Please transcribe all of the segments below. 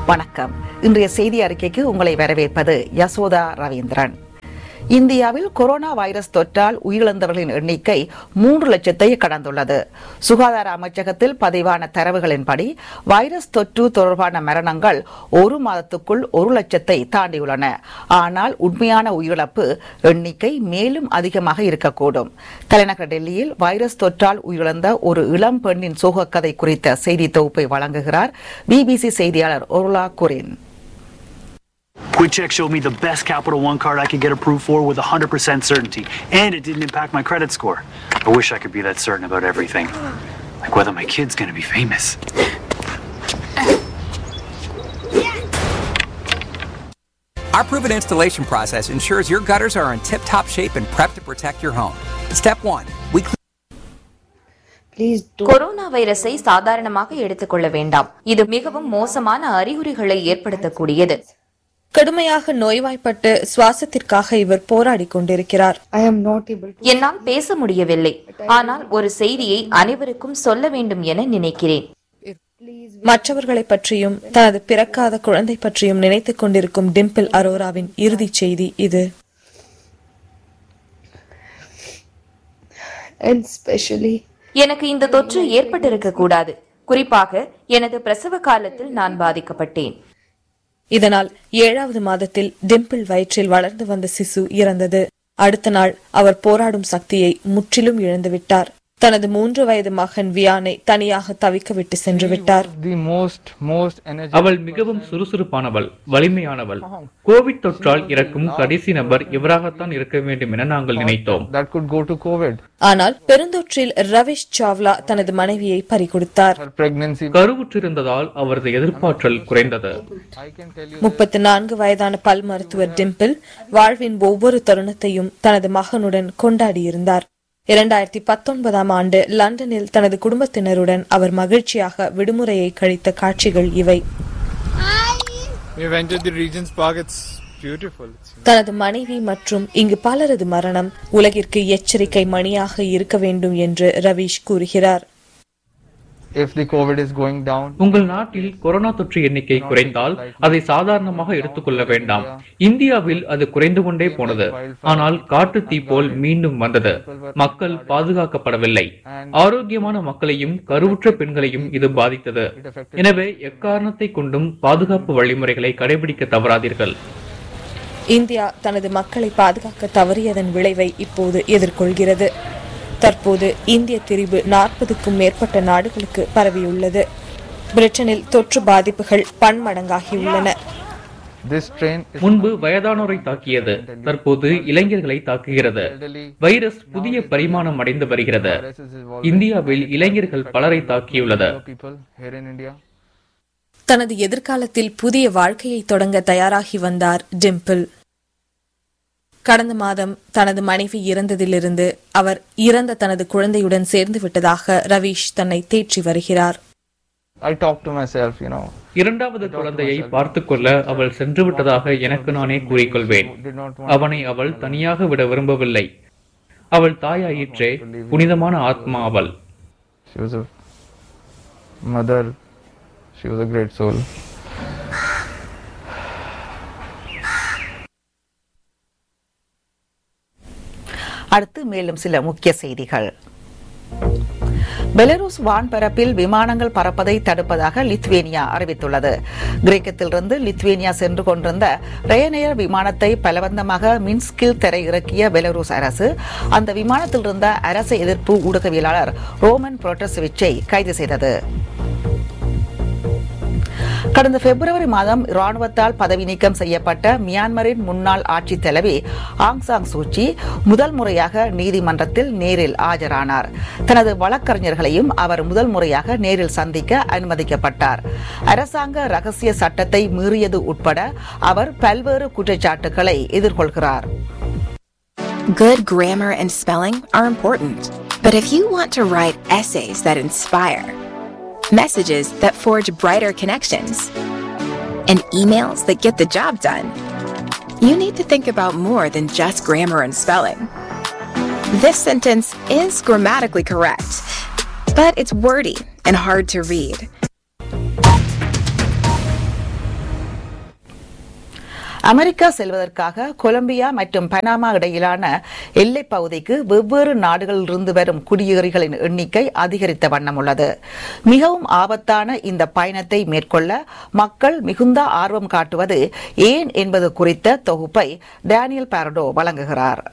வணக்கம் இன்றைய செய்தி அறிக்கைக்கு உங்களை வரவேற்பது யசோதா ரவீந்திரன் இந்தியாவில் கொரோனா வைரஸ் தொற்றால் உயிரிழந்தவர்களின் எண்ணிக்கை மூன்று லட்சத்தை கடந்துள்ளது சுகாதார அமைச்சகத்தில் பதிவான தரவுகளின்படி வைரஸ் தொற்று தொடர்பான மரணங்கள் ஒரு மாதத்துக்குள் ஒரு லட்சத்தை தாண்டியுள்ளன ஆனால் உண்மையான உயிரிழப்பு எண்ணிக்கை மேலும் அதிகமாக இருக்கக்கூடும் தலைநகர் டெல்லியில் வைரஸ் தொற்றால் உயிரிழந்த ஒரு இளம் பெண்ணின் சோகக்கதை குறித்த செய்தி தொகுப்பை வழங்குகிறார் பிபிசி செய்தியாளர் ஒருலா குரின் QuickCheck showed me the best Capital One card I could get approved for with 100% certainty, and it didn't impact my credit score. I wish I could be that certain about everything. Like whether my kid's gonna be famous. Our proven installation process ensures your gutters are in tip top shape and prepped to protect your home. Step 1 We clean Please do. Corona வைரஸை சாதாரணமாக எடுத்துக்கொள்ள வேண்டாம் இது மிகவும் மோசமான அறிகுறிகளை ஏற்படுத்தக்கூடியது கடுமையாக நோய்வாய்ப்பட்டு சுவாசத்திற்காக இவர் போராடிக் கொண்டிருக்கிறார் I am not able to. என்னால் பேச முடியவில்லை ஆனால் ஒரு செய்தியை அனைவருக்கும் சொல்ல வேண்டும் என நினைக்கிறேன் மற்றவர்களை பற்றியும் தனது பிறக்காத குழந்தை பற்றியும் நினைத்துக் கொண்டிருக்கும் டிம்பிள் அரோராவின் இறுதிச் செய்தி இது And especially, எனக்கு இந்த தொற்று ஏற்பட்டிருக்க கூடாது குறிப்பாக எனது பிரசவ காலத்தில் நான் பாதிக்கப்பட்டேன் இதனால் ஏழாவது மாதத்தில் டிம்பிள் வயிற்றில் வளர்ந்து வந்த சிசு இறந்தது அடுத்த நாள் அவர் போராடும் சக்தியை முற்றிலும் இழந்துவிட்டார் தனது மூன்று வயது மகன் வியானை தனியாக தவிக்க விட்டு சென்று விட்டார் the most most energetic அவள் மிகவும் சுறுசுறுப்பானவள் வலிமையானவள் கோவிட் தொற்றால் இறக்கும் கடைசி நபர் இவராகத்தான் இருக்க வேண்டும் என நாங்கள் நினைத்தோம் that could go to covid ஆனால் பெருந்தொற்றில் ரவிஷ் சாவ்லா தனது மனைவியை பறிகொடுத்தார் her pregnancy கருவுற்றிருந்ததால் அவரது எதிர்ப்பாற்றல் குறைந்தது i can tell you முப்பத்து நான்கு வயதான பல் மருத்துவர் டிம்பிள் வாழ்வின் ஒவ்வொரு தருணத்தையும் தனது மகனுடன் கொண்டாடியிருந்தார் இரண்டாயிரத்தி பத்தொன்பதாம் ஆண்டு லண்டனில் தனது குடும்பத்தினருடன் அவர் மகிழ்ச்சியாக விடுமுறையை கழித்த காட்சிகள் இவை we've entered the regions park it's beautiful it's, தனது மனைவி மற்றும் இங்கு பலரது மரணம் உலகிற்கு எச்சரிக்கை மணியாக இருக்க வேண்டும் என்று ரவீஷ் கூறுகிறார் if the covid is going down உங்கள் நாட்டில் கொரோனா தொற்று எண்ணிக்கை குறைந்தால் அதை சாதாரணமாக எடுத்துக்கொள்ள வேண்டாம் இந்தியாவில் அது குறைந்து கொண்டே போனது ஆனால் காட்டு தீ போல் மீண்டும் வந்தது மக்கள் பாதுகாக்கப்படவில்லை ஆரோக்கியமான மக்களையும் கருவுற்ற பெண்களையும் இது பாதித்தது எனவே எக்காரணத்தை கொண்டும் பாதுகாப்பு வழிமுறைகளை கடைபிடிக்க தவறாதீர்கள் இந்தியா தனது மக்களை பாதுகாக்க தவறியதன் விளைவை இப்போது எதிர்கொள்கிறது தற்போது இந்திய திரிபு நாற்பதுக்கும் மேற்பட்ட நாடுகளுக்கு பரவியுள்ளது பிரிட்டனில் தொற்று பாதிப்புகள் பன்மடங்காகியுள்ளன this train is முன்பு வயதானோரை தாக்கியது தற்போது இளைஞர்களை தாக்குகிறது வைரஸ் புதிய பரிமாணம் அடைந்து வருகிறது virus is evolving இந்தியாவில் இளைஞர்கள் பலரை தாக்கியுள்ளது Younger people here in india தனது எதிர்காலத்தில் புதிய வாழ்க்கையை தொடங்க தயாராகி வந்தார் டிம்பிள் கடந்த மாதம் தனது மனைவி இறந்ததிலிருந்து அவர் இறந்த தனது குழந்தையுடன் சேர்ந்து விட்டதாக ரவீஷ் தன்னை தேற்றி வருகிறார் i talk to myself you know இரண்டாவது குழந்தையை பார்த்துக் கொள்ள அவள் சென்று விட்டதாக எனக்கு நானே கூறிக்கொள்வேன் did not want அவனை அவள் தனியாக விட விரும்பவில்லை அவள் தாயாயிற்றே புனிதமான ஆத்மா அவள் she was a mother she was a great soul அடுத்து மேலும் சில முக்கிய செய்திகள் பெலருஸ் வான்பரப்பில் விமானங்கள் பறப்பதை தடுப்பதாக லித்வேனியா அறிவித்துள்ளது கிரேக்கத்திலிருந்து லித்வேனியா சென்று கொண்டிருந்த ரயனேயர் விமானத்தை பலவந்தமாக மின்ஸ்கில் தரையிறக்கிய பெலருஸ் அரசு அந்த விமானத்தில் இருந்த அரசு எதிர்ப்பு ஊடகவியலாளர் ரோமன் புரோட்டசவிச்சை கைது செய்தது கடந்த பிப்ரவரி மாதம் ராணுவத்தால் பதவி நீக்கம் செய்யப்பட்ட மியான்மரின் முன்னாள் ஆட்சித் தலைவி ஆங் சாங் சூச்சி முதல் முறையாக நீதிமன்றத்தில் நேரில் ஆஜரானார் தனது வழக்கறிஞர்களையும் அவர் முதல் முறையாக நேரில் சந்திக்க அனுமதிக்கப்பட்டார் அரசாங்க ரகசிய சட்டத்தை மீறியது உட்பட அவர் பல்வேறு குற்றச்சாட்டுகளை எதிர்கொள்கிறார் Good grammar and spelling are important. But if you want to write essays that inspire, messages that forge brighter connections, and emails that get the job done, you need to think about more than just grammar and spelling. This sentence is grammatically correct, but, 'But it's wordy and hard to read. America செல்வதற்காக Colombia மற்றும் Panama இடையிலான எல்லைப் பகுதிக்கு வெவ்வேறு நாடுகளிலிருந்து வரும் குடியேறிகளின் எண்ணிக்கை அதிகரித்த வண்ணம் உள்ளது மிகவும் ஆபத்தான இந்த பயணத்தை மேற்கொள்ள மக்கள் மிகுந்த ஆர்வம் காட்டுவது ஏன் என்பது குறித்த தொகுப்பை டேனியல் பாரடோ வழங்குகிறார்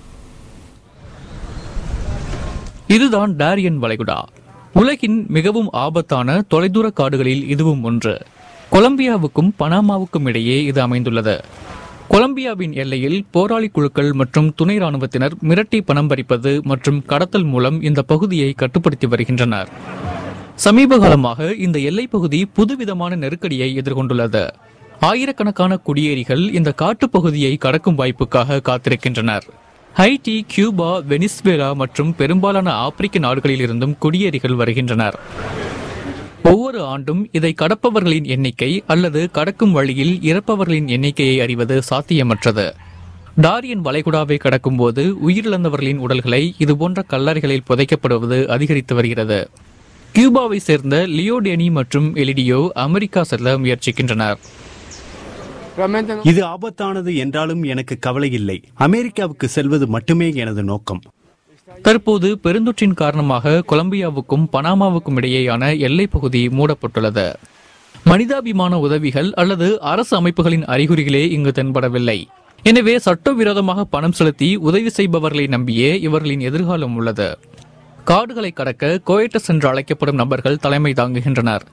இதுதான் டாரியன் வளைகுடா உலகின் மிகவும் ஆபத்தான தொலைதூர காடுகளில் இதுவும் ஒன்று கொலம்பியாவுக்கும் பனாமாவுக்கும் இடையே இது அமைந்துள்ளது கொலம்பியாவின் எல்லையில் போராளி குழுக்கள் மற்றும் துணை ராணுவத்தினர் மிரட்டி பணம் பறிப்பது மற்றும் கடத்தல் மூலம் இந்த பகுதியை கட்டுப்படுத்தி வருகின்றனர் சமீப காலமாக இந்த எல்லைப் பகுதி புதுவிதமான நெருக்கடியை எதிர்கொண்டுள்ளது ஆயிரக்கணக்கான குடியேறிகள் இந்த காட்டுப்பகுதியை கடக்கும் வாய்ப்புக்காக காத்திருக்கின்றனர் ஹைட்டி கியூபா வெனிஸ்வேலா மற்றும் பெரும்பாலான ஆப்பிரிக்க நாடுகளில் இருந்தும் குடியேறிகள் வருகின்றனர் ஒவ்வொரு ஆண்டும் இதை கடப்பவர்களின் எண்ணிக்கை அல்லது கடக்கும் வழியில் இறப்பவர்களின் எண்ணிக்கையை அறிவது சாத்தியமற்றது டாரியன் வளைகுடாவை கடக்கும்போது உயிரிழந்தவர்களின் உடல்களை இதுபோன்ற கல்லறைகளில் புதைக்கப்படுவது அதிகரித்து வருகிறது கியூபாவை சேர்ந்த லியோடேனி மற்றும் எலிடியோ அமெரிக்கா செல்ல முயற்சிக்கின்றனர் இது ஆபத்தானது என்றாலும் எனக்கு கவலை இல்லை அமெரிக்காவுக்கு செல்வது மட்டுமே எனது நோக்கம் தற்போது பெருந்தொற்றின் காரணமாக கொலம்பியாவுக்கும் பனாமாவுக்கும் இடையேயான எல்லைப் பகுதி மூடப்பட்டுள்ளது மனிதாபிமான உதவிகள் அல்லது அரசு அமைப்புகளின் அறிகுறிகளே இங்கு தென்படவில்லை எனவே சட்டவிரோதமாக பணம் செலுத்தி உதவி செய்பவர்களை நம்பியே இவர்களின் எதிர்காலம் உள்ளது காடுகளை கடக்க கோயட்டஸ் என்று அழைக்கப்படும் நபர்கள் தலைமை தாங்குகின்றனர்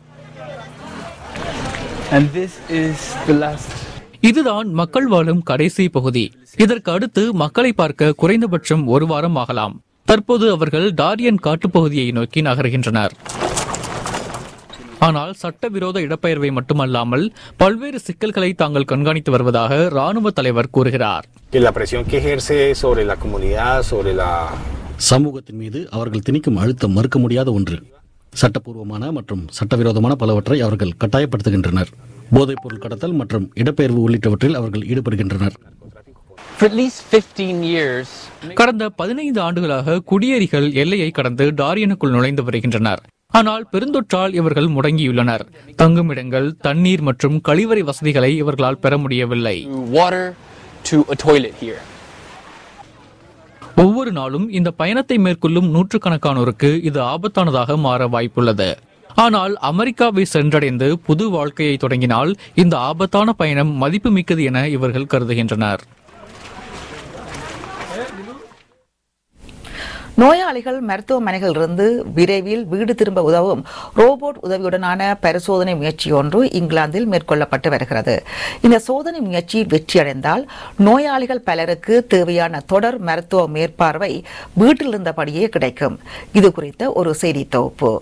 இதுதான் மக்கள் வாழும் கடைசி பகுதி இதற்கு அடுத்து மக்களை பார்க்க குறைந்தபட்சம் ஒரு வாரம் ஆகலாம் தற்போது அவர்கள் டாரியன் காட்டுப்பகுதியை நோக்கி நகர்கின்றனர் ஆனால் சட்டவிரோத இடப்பெயர்வை மட்டுமல்லாமல் பல்வேறு சிக்கல்களை தாங்கள் கண்காணித்து வருவதாக ராணுவ தலைவர் கூறுகிறார் சமூகத்தின் மீது அவர்கள் திணிக்கும் அழுத்தம் மறுக்க முடியாத ஒன்று சட்டப்பூர்வமான மற்றும் சட்டவிரோதமான பலவற்றை அவர்கள் கட்டாயப்படுத்துகின்றனர் போதைப்பொருள் கடத்தல் மற்றும் இடப்பெயர்வு உள்ளிட்டவற்றில் அவர்கள் ஈடுபடுகின்றனர் கடந்த பதினைந்து ஆண்டுகளாக குடியேறிகள் எல்லையை கடந்து டாரியனுக்குள் நுழைந்து வருகின்றனர் ஆனால் பெருந்தொற்றால் இவர்கள் முடங்கியுள்ளனர் தங்குமிடங்கள் தண்ணீர் மற்றும் கழிவறை வசதிகளை இவர்களால் பெற முடியவில்லை ஒவ்வொரு நாளும் இந்த பயணத்தை மேற்கொள்ளும் நூற்றுக்கணக்கானோருக்கு இது ஆபத்தானதாக மாற வாய்ப்புள்ளது ஆனால் அமெரிக்காவை சென்றடைந்து புது வாழ்க்கையை தொடங்கினால் இந்த ஆபத்தான பயணம் மதிப்புமிக்கது என இவர்கள் கருதுகின்றனர் நோயாளிகள் மருத்துவமனைகளிலிருந்து விரைவில் வீடு திரும்ப உதவும் ரோபோட் உதவியுடனான பரிசோதனை முயற்சி ஒன்று இங்கிலாந்தில் மேற்கொள்ளப்பட்டு வருகிறது இந்த சோதனை முயற்சி வெற்றியடைந்தால் நோயாளிகள் பலருக்கு தேவையான தொடர் மருத்துவ மேற்பார்வை வீட்டில் இருந்தபடியே கிடைக்கும் இது குறித்த ஒரு செய்தி தொகுப்பு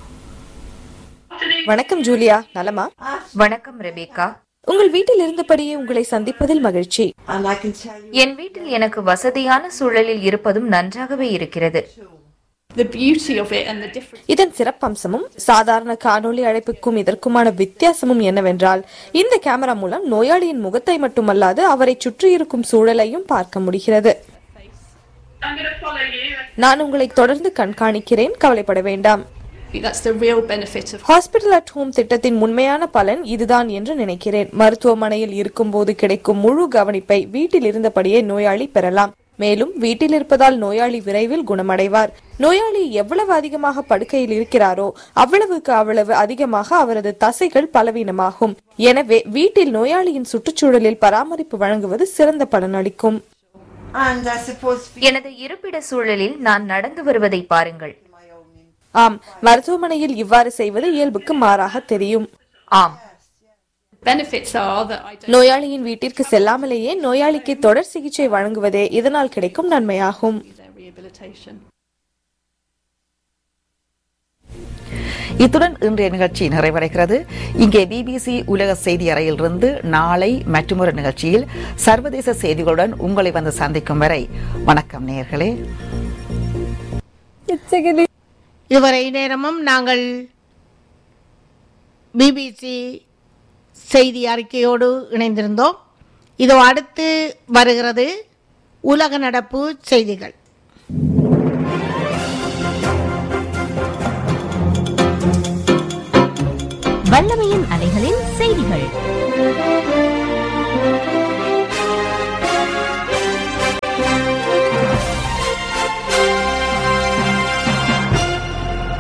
வணக்கம் ஜூலியா நலமா வணக்கம் ரெபேக்கா உங்கள் வீட்டில் இருந்தபடியே உங்களை சந்திப்பதில் மகிழ்ச்சி என் வீட்டில் எனக்கு வசதியான சூழலில் இருப்பதும் நன்றாகவே இருக்கிறது இதன் சிறப்பம்சமும் சாதாரண காணொளி அழைப்புக்கும் இதற்குமான வித்தியாசமும் என்னவென்றால் இந்த கேமரா மூலம் நோயாளியின் முகத்தை மட்டுமல்லாது அவரை சுற்றியிருக்கும் சூழலையும் பார்க்க முடிகிறது நான் உங்களை தொடர்ந்து கண்காணிக்கிறேன் கவலைப்பட வேண்டாம் ஹாஸ்பிட்டல் அட் ஹோம் திட்டத்தின் உண்மையான பலன் இதுதான் என்று நினைக்கிறேன் மருத்துவமனையில் இருக்கும்போது கிடைக்கும் முழு கவனிப்பை வீட்டில் இருந்தபடியே நோயாளி பெறலாம் மேலும் வீட்டில் இருப்பதால் நோயாளி விரைவில் குணமடைவார் நோயாளி எவ்வளவு அதிகமாக படுக்கையில் இருக்கிறாரோ அவ்வளவுக்கு அவ்வளவு அதிகமாக அவரது தசைகள் பலவீனமாகும் எனவே வீட்டில் நோயாளியின் சுற்றுச்சூழலில் பராமரிப்பு வழங்குவது சிறந்த பலனளிக்கும் எனது இருப்பிட சூழலில் நான் நடந்து வருவதை பாருங்கள் ஆம் மருத்துவமனையில் இவ்வாறு செய்வது இயல்புக்கு மாறாக தெரியும் ஆம் நோயாளியின் வீட்டிற்கு செல்லாமலேயே நோயாளிக்கு தொடர் சிகிச்சை வழங்குவதே இதனால் கிடைக்கும் நன்மையாகும் இத்துடன் இன்றைய நிகழ்ச்சி நிறைவடைகிறது இங்கே பிபிசி உலக செய்தி அறையிலிருந்து நாளை மற்றொரு நிகழ்ச்சியில் சர்வதேச செய்திகளுடன் உங்களை வந்து சந்திக்கும் வரை வணக்கம் நேயர்களே இதுவரை நேரமும் நாங்கள் பிபிசி செய்தி அறிக்கையோடு இணைந்திருந்தோம் இதோ அடுத்து வருகிறது உலக நடப்பு செய்திகள் வல்லமையின் அலைகளின் செய்திகள்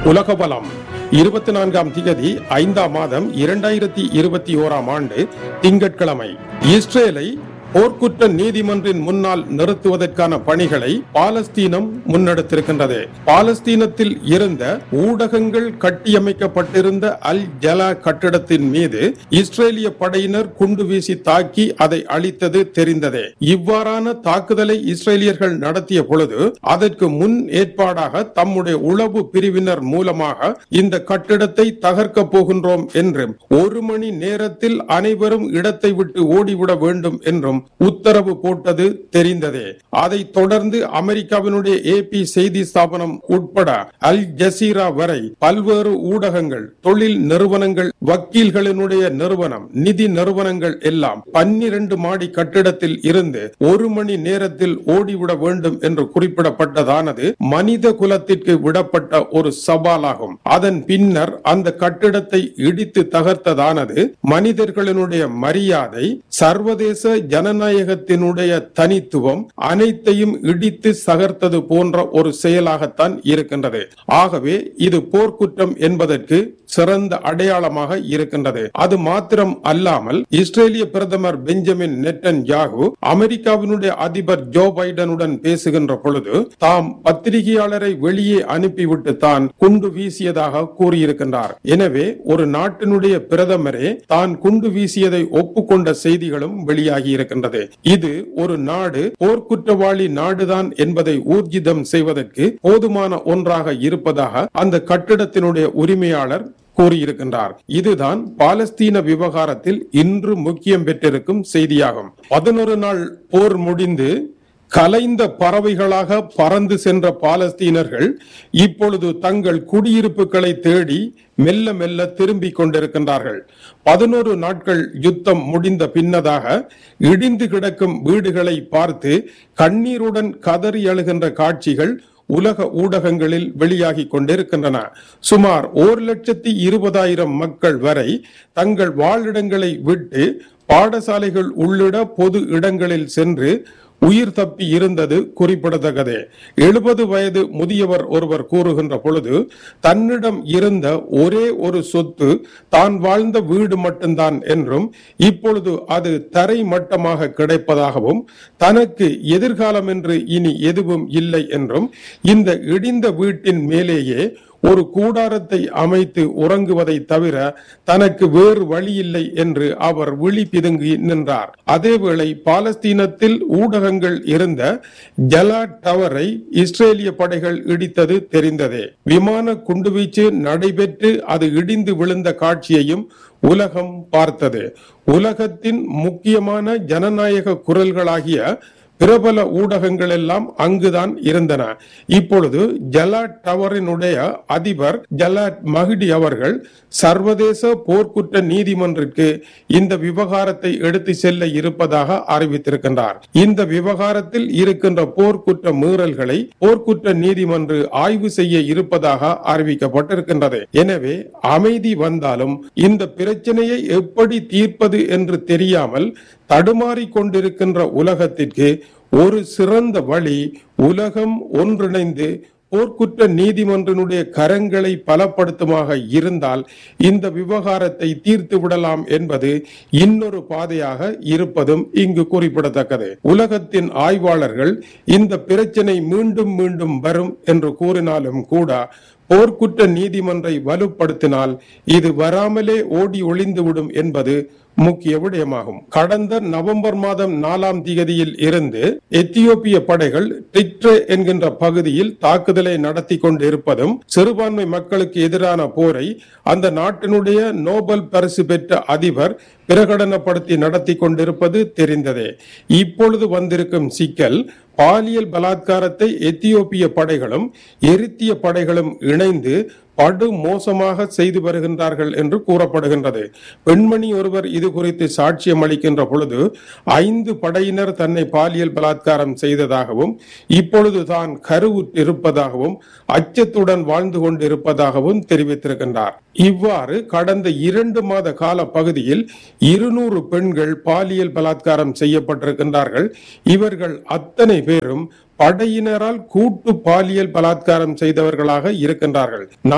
உலக பலம் இருபத்தி நான்காம் திகதி ஐந்தாம் மாதம் இரண்டாயிரத்தி இருபத்தி ஓராம் ஆண்டு திங்கட்கிழமை இஸ்ரேலை போர்க்குற்ற நீதிமன்றின் முன்னால் நிறுத்துவதற்கான பணிகளை பாலஸ்தீனம் முன்னெடுத்திருக்கின்றது பாலஸ்தீனத்தில் இருந்த ஊடகங்கள் கட்டியமைக்கப்பட்டிருந்த அல் ஜலா கட்டிடத்தின் மீது இஸ்ரேலிய படையினர் குண்டு வீசி தாக்கி அதை அழித்தது தெரிந்ததே இவ்வாறான தாக்குதலை இஸ்ரேலியர்கள் நடத்திய பொழுது அதற்கு முன் ஏற்பாடாக தம்முடைய உளவு பிரிவினர் மூலமாக இந்த கட்டிடத்தை தகர்க்க போகின்றோம் என்றும் ஒரு மணி நேரத்தில் அனைவரும் இடத்தை விட்டு ஓடிவிட வேண்டும் என்றும் உத்தரவு போட்டது தெரிந்ததே அதைத் தொடர்ந்து அமெரிக்காவினுடைய ஏபி செய்தி ஸ்தாபனம் உட்பட அல் ஜசீரா வரை பல்வேறு ஊடகங்கள் தொழில் நிறுவனங்கள் வக்கீல்களினுடைய நிறுவனம் நிதி நிறுவனங்கள் எல்லாம் பன்னிரண்டு மாடி கட்டிடத்தில் இருந்து ஒரு மணி நேரத்தில் ஓடிவிட வேண்டும் என்று குறிப்பிடப்பட்டதானது மனித குலத்திற்கு விடப்பட்ட ஒரு சவாலாகும் அதன் பின்னர் அந்த கட்டிடத்தை இடித்து தகர்த்ததானது மனிதர்களினுடைய மரியாதை சர்வதேச ஜனநாயகத்தினுடைய தனித்துவம் அனைத்தையும் இடித்து சகர்த்தது போன்ற ஒரு செயலாகத்தான் இருக்கின்றது ஆகவே இது போர்க்குற்றம் என்பதற்கு சிறந்த அடையாளமாக இருக்கின்றது அது மாத்திரம் அல்லாமல் இஸ்ரேலிய பிரதமர் பெஞ்சமின் நெட்டன் யாகு அமெரிக்காவினுடைய அதிபர் ஜோ பைடனுடன் பேசுகின்ற பொழுது தாம் பத்திரிகையாளரை வெளியே அனுப்பிவிட்டு தான் குண்டு வீசியதாக கூறியிருக்கின்றார் எனவே ஒரு நாட்டினுடைய பிரதமரே தான் குண்டு வீசியதை ஒப்புக்கொண்ட செய்திகளும் வெளியாகி இருக்கின்றது இது ஒரு நாடு போர்க்குற்றவாளி நாடுதான் என்பதை ஊர்ஜிதம் செய்வதற்கு போதுமான ஒன்றாக இருப்பதாக அந்த கட்டிடத்தினுடைய உரிமையாளர் கூறியிருக்கின்றார் இதுதான் பாலஸ்தீன விவகாரத்தில் இன்று முக்கியம் பெற்றிருக்கும் செய்தியாகும் பதினொரு நாள் போர் முடிந்து கலைந்த பறவைகளாக பறந்து சென்ற பாலஸ்தீனர்கள் இப்பொழுது தங்கள் குடியிருப்புகளை தேடி மெல்ல மெல்ல திரும்பிக் கொண்டிருக்கின்றார்கள் பதினோரு நாட்கள் யுத்தம் முடிந்த பின்னதாக இடிந்து கிடக்கும் வீடுகளை பார்த்து கண்ணீருடன் கதறி அழுகின்ற காட்சிகள் உலக ஊடகங்களில் வெளியாகி கொண்டிருக்கின்றன சுமார் ஒரு லட்சத்தி இருபதாயிரம் மக்கள் வரை தங்கள் வாழிடங்களை விட்டு பாடசாலைகள் உள்ளிட பொது இடங்களில் சென்று உயிர் தப்பி இருந்தது குறிப்பிடத்தக்கதே எழுபது வயது முதியவர் ஒருவர் கூறுகின்ற பொழுது தன்னிடம் இருந்த ஒரே ஒரு சொத்து தான் வாழ்ந்த வீடு மட்டும்தான் என்றும் இப்பொழுது அது தரை மட்டமாக கிடைப்பதாகவும் தனக்கு எதிர்காலம் என்று இனி எதுவும் இல்லை என்றும் இந்த இடிந்த வீட்டின் மேலேயே ஒரு கூடாரத்தை அமைத்து உறங்குவதை தவிர தனக்கு வேறு வழி இல்லை என்று அவர் விழி பிதுங்கி நின்றார் அதேவேளை பாலஸ்தீனத்தில் ஊடகங்கள் இருந்த ஜலா டவரை இஸ்ரேலிய படைகள் இடித்தது தெரிந்ததே விமான குண்டுவீச்சு நடைபெற்று அது இடிந்து விழுந்த காட்சியையும் உலகம் பார்த்தது உலகத்தின் முக்கியமான ஜனநாயக குரல்களாகிய பிரபல ஊடகங்கள் எல்லாம் அங்குதான் இருந்தன இப்பொழுது ஜலாட் டவரினுடைய அதிபர் ஜலாட் மஹிடி அவர்கள் சர்வதேச போர்க்குற்ற நீதிமன்றிற்கு இந்த விவகாரத்தை எடுத்து செல்ல இருப்பதாக அறிவித்திருக்கின்றார் இந்த விவகாரத்தில் இருக்கின்ற போர்க்குற்ற மீறல்களை போர்க்குற்ற நீதிமன்று ஆய்வு செய்ய இருப்பதாக அறிவிக்கப்பட்டிருக்கின்றது எனவே அமைதி வந்தாலும் இந்த பிரச்சனையை எப்படி தீர்ப்பது என்று தெரியாமல் தடுமாறிக் கொண்டிருக்கின்ற உலகத்திற்கு ஒரு சிறந்த வழி உலகம் ஒன்றிணைந்து போர்க்குற்ற நீதிமன்றனுடைய கரங்களை பலப்படுத்துமாக இருந்தால் இந்த விவகாரத்தை தீர்த்து விடலாம் என்பது இன்னொரு பாதையாக இருப்பதும் இங்கு குறிப்பிடத்தக்கது உலகத்தின் ஆய்வாளர்கள் இந்த பிரச்சனை மீண்டும் மீண்டும் வரும் என்று கூறினாலும் கூட போர்க்குற்ற நீதிமன்றை வலுப்படுத்தினால் இது வராமலே ஓடி ஒளிந்துவிடும் என்பது முக்கிய விடயமாகும் கடந்த நவம்பர் மாதம் நாலாம் திகதியில் இருந்து எத்தியோப்பிய படைகள் டிக்ட்ரே என்கின்ற பகுதியில் தாக்குதலை நடத்தி கொண்டிருப்பதும் சிறுபான்மை மக்களுக்கு எதிரான போரை அந்த நாட்டினுடைய நோபல் பரிசு பெற்ற அதிபர் பிரகடனப்படுத்தி நடத்தி கொண்டிருப்பது தெரிந்ததே இப்பொழுது வந்திருக்கும் சிக்கல் பாலியல் பலாத்காரத்தை எத்தியோப்பிய படைகளும் எரித்திய படைகளும் இணைந்து படு மோசமாக செய்து வருகின்றார்கள் என்று கூறப்படுகின்றது பெண்மணி ஒருவர் இது குறித்து சாட்சியம் அளிக்கின்ற பொழுது ஐந்து படையினர் தன்னை பாலியல் பலாத்காரம் செய்ததாகவும் இப்பொழுது தான் கருவுற்றிருப்பதாகவும் அச்சத்துடன் வாழ்ந்து கொண்டிருப்பதாகவும் தெரிவித்திருக்கின்றார் இவ்வாறு கடந்த இரண்டு மாத கால பகுதியில் இருநூறு பெண்கள் பாலியல் பலாத்காரம் செய்யப்பட்டிருக்கின்றார்கள் இவர்கள் அத்தனை பேரும் படையினரால் கூட்டு பாலியல் பலாத்காரம் செய்தவர்களாக இருக்கின்றார்கள்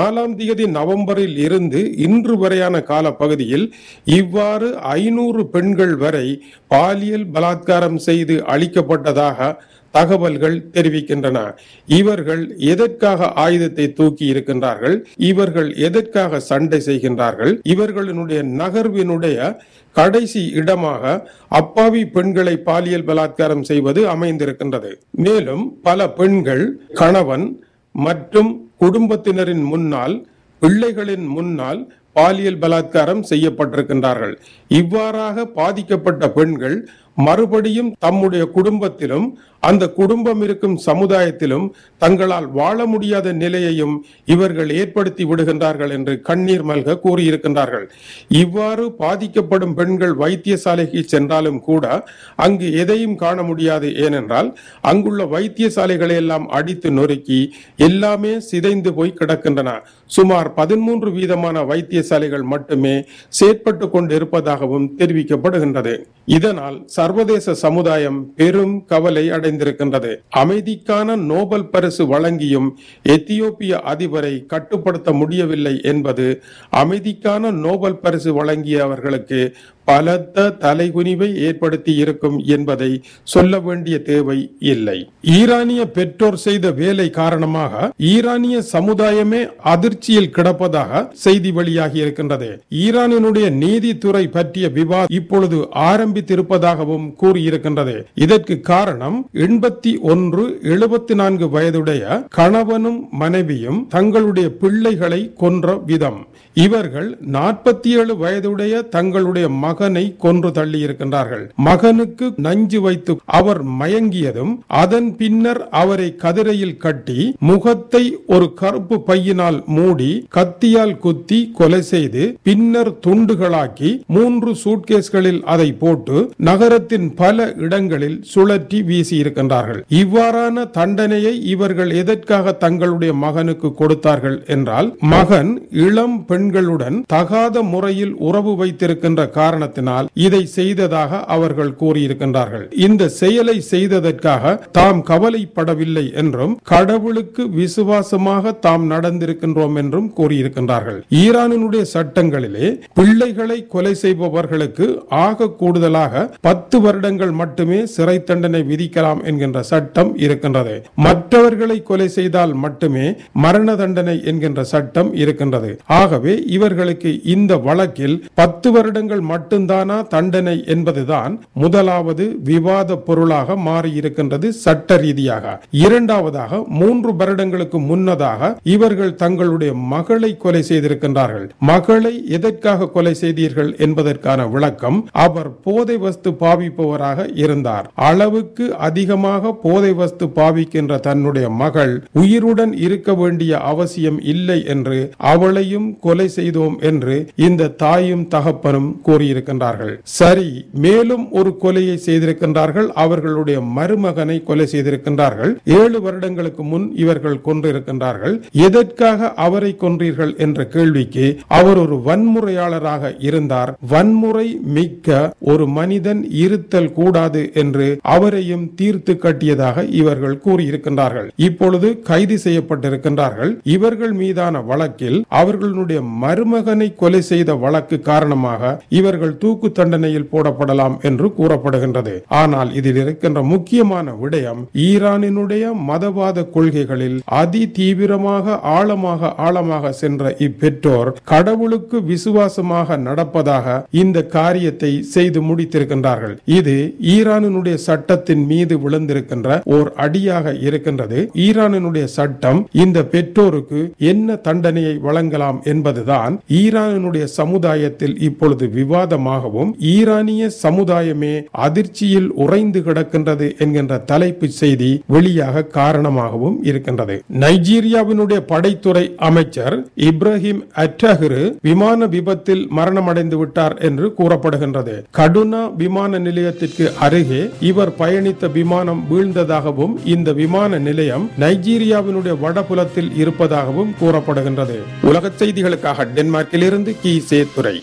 நாலாம் தேதி நவம்பரில் இருந்து இன்று வரையான காலப்பகுதியில் இவ்வாறு ஐநூறு பெண்கள் வரை பாலியல் பலாத்காரம் செய்து அளிக்கப்பட்டதாக தகவல்கள் தெரிவிக்கின்றன இவர்கள் எதற்காக ஆயுதத்தை தூக்கி இருக்கின்றார்கள் இவர்கள் எதற்காக சண்டை செய்கின்றார்கள் இவர்களுடைய நகர்வினுடைய கடைசி இடமாக அப்பாவி பெண்களை பாலியல் பலாத்காரம் செய்வது அமைந்திருக்கின்றது மேலும் பல பெண்கள் கணவன் மற்றும் குடும்பத்தினரின் முன்னால் பிள்ளைகளின் முன்னால் பாலியல் பலாத்காரம் செய்யப்பட்டிருக்கின்றார்கள் இவ்வாறாக பாதிக்கப்பட்ட பெண்கள் மறுபடியும் தம்முடைய குடும்பத்திலும் அந்த குடும்பம் இருக்கும் சமுதாயத்திலும் தங்களால் வாழ முடியாத நிலையையும் இவர்கள் ஏற்படுத்தி விடுகின்றார்கள் என்று கண்ணீர் மல்க கூறியிருக்கின்றார்கள் இவ்வாறு பாதிக்கப்படும் பெண்கள் வைத்தியசாலைக்கு சென்றாலும் கூட அங்கு எதையும் காண முடியாது ஏனென்றால் அங்குள்ள வைத்தியசாலைகளை எல்லாம் அடித்து நொறுக்கி எல்லாமே சிதைந்து போய் கிடக்கின்றன சுமார் பதிமூன்று வீதமான வைத்தியசாலைகள் மட்டுமே செயற்பட்டு கொண்டிருப்பதாகவும் தெரிவிக்கப்படுகின்றது இதனால் சர்வதேச சமுதாயம் பெரும் கவலை அடைந்திருக்கின்றது அமைதிக்கான நோபல் பரிசு வழங்கியும் எத்தியோப்பிய அதிபரை கட்டுப்படுத்த முடியவில்லை என்பது அமைதிக்கான நோபல் பரிசு வழங்கியவர்களுக்கு பலத்த தலைகுனிவை ஏற்படுத்தி இருக்கும் என்பதை சொல்ல வேண்டிய தேவை இல்லை ஈரானிய பெற்றோர் செய்த வேலை காரணமாக ஈரானிய சமுதாயமே அதிர்ச்சியில் கிடப்பதாக செய்தி வெளியாகி இருக்கின்றது ஈரானினுடைய நீதித்துறை பற்றிய விவாதம் இப்பொழுது ஆரம்பித்திருப்பதாகவும் கூறியிருக்கின்றது இதற்கு காரணம் எண்பத்தி ஒன்று எழுபத்தி நான்கு வயதுடைய கணவனும் மனைவியும் தங்களுடைய பிள்ளைகளை கொன்ற விதம் இவர்கள் நாற்பத்தி ஏழு வயதுடைய தங்களுடைய மகனை கொன்று தள்ளி இருக்கின்றார்கள் மகனுக்கு நஞ்சு வைத்து அவர் மயங்கியதும் அதன் பின்னர் அவரை கதிரையில் கட்டி முகத்தை ஒரு கருப்பு பையினால் மூடி கத்தியால் குத்தி கொலை செய்து பின்னர் துண்டுகளாக்கி மூன்று சூட்கேஸ்களில் அதை போட்டு நகரத்தின் பல இடங்களில் சுழற்றி வீசி இருக்கின்றார்கள் இவ்வாறான தண்டனையை இவர்கள் எதற்காக தங்களுடைய மகனுக்கு கொடுத்தார்கள் என்றால் மகன் இளம் பெண்களுடன் தகாத முறையில் உறவு வைத்திருக்கின்ற காரணத்தினால் இதை செய்ததாக அவர்கள் கூறியிருக்கின்றார்கள் இந்த செயலை செய்ததற்காக தாம் கவலைப்படவில்லை என்றும் கடவுளுக்கு விசுவாசமாக தாம் நடந்திருக்கின்றோம் என்றும் கூறியிருக்கின்றார்கள் ஈரானினுடைய சட்டங்களிலே பிள்ளைகளை கொலை செய்பவர்களுக்கு ஆக கூடுதலாக பத்து வருடங்கள் மட்டுமே சிறை தண்டனை விதிக்கலாம் என்கின்ற சட்டம் இருக்கின்றது மற்றவர்களை கொலை செய்தால் மட்டுமே மரண தண்டனை என்கின்ற சட்டம் இருக்கின்றது ஆகவே இவர்களுக்கு இந்த வழக்கில் பத்து வருடங்கள் மட்டும்தானா தண்டனை என்பதுதான் முதலாவது விவாத பொருளாக மாறி இருக்கின்றது சட்ட ரீதியாக இரண்டாவதாக மூன்று வருடங்களுக்கு முன்னதாக இவர்கள் தங்களுடைய மகளை கொலை செய்திருக்கின்றார்கள் மகளை எதற்காக கொலை செய்தீர்கள் என்பதற்கான விளக்கம் அவர் போதை வஸ்து பாவிப்பவராக இருந்தார் அளவுக்கு அதிகமாக போதை வஸ்து பாவிக்கின்ற தன்னுடைய மகள் உயிருடன் இருக்க வேண்டிய அவசியம் இல்லை என்று அவளையும் கொலை செய்தோம் என்று இந்த தாயும் தகப்பனும் கூறியிருக்கின்றார்கள் சரி மேலும் ஒரு கொலையை செய்திருக்கின்றார்கள் அவர்களுடைய மருமகனை கொலை செய்திருக்கின்றார்கள் ஏழு வருடங்களுக்கு முன் இவர்கள் கொன்றிருக்கின்றார்கள் எதற்காக அவரை கொன்றீர்கள் என்ற கேள்விக்கு அவர் ஒரு வன்முறையாளராக இருந்தார் வன்முறை மிக்க ஒரு மனிதன் இருத்தல் கூடாது என்று அவரையும் தீர்த்து கட்டியதாக இவர்கள் கூறியிருக்கின்றார்கள் இப்பொழுது கைது செய்யப்பட்டிருக்கின்றார்கள் இவர்கள் மீதான வழக்கில் அவர்களுடைய மருமகனை கொலை செய்த வழக்கு காரணமாக இவர்கள் தூக்கு தண்டனையில் போடப்படலாம் என்று கூறப்படுகின்றது ஆனால் இதில் இருக்கின்ற முக்கியமான விடயம் ஈரானினுடைய மதவாத கொள்கைகளில் அதி தீவிரமாக ஆழமாக ஆழமாக சென்ற இப்பெற்றோர் கடவுளுக்கு விசுவாசமாக நடப்பதாக இந்த காரியத்தை செய்து முடித்திருக்கின்றார்கள் இது ஈரானினுடைய சட்டத்தின் மீது விழுந்திருக்கின்ற ஓர் அடியாக இருக்கின்றது ஈரானினுடைய சட்டம் இந்த பெற்றோருக்கு என்ன தண்டனையை வழங்கலாம் என்பதுதான் ஈரானினுடைய சமுதாயத்தில் இப்பொழுது விவாதமாகவும் ஈரானிய சமுதாயமே அதிர்ச்சியில் உறைந்து கிடக்கின்றது என்கின்ற தலைப்பு செய்தி வெளியாக காரணமாகவும் இருக்கின்றது நைஜீரியாவினுடைய படைத்துறை அமைச்சர் இப்ராஹிம் அட்டஹிரு விமான விபத்தில் மரணமடைந்து விட்டார் என்று கூறப்படுகின்றது கடுனா விமான நிலையத்திற்கு அருகே இவர் பயணித்த விமானம் வீழ்ந்ததாகவும் இந்த விமான நிலையம் நைஜீரியாவினுடைய வடபுலத்தில் இருப்பதாகவும் கூறப்படுகின்றது உலக செய்திகளுக்காக டென்மார்க்கில் இருந்து கி சேத்துரை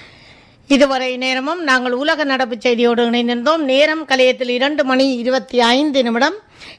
இதுவரை நேரமும் நாங்கள் உலக நடப்பு செய்தியோடு இணைந்திருந்தோம் நேரம் கலையத்தில் இரண்டு மணி இருபத்தி ஐந்து நிமிடம்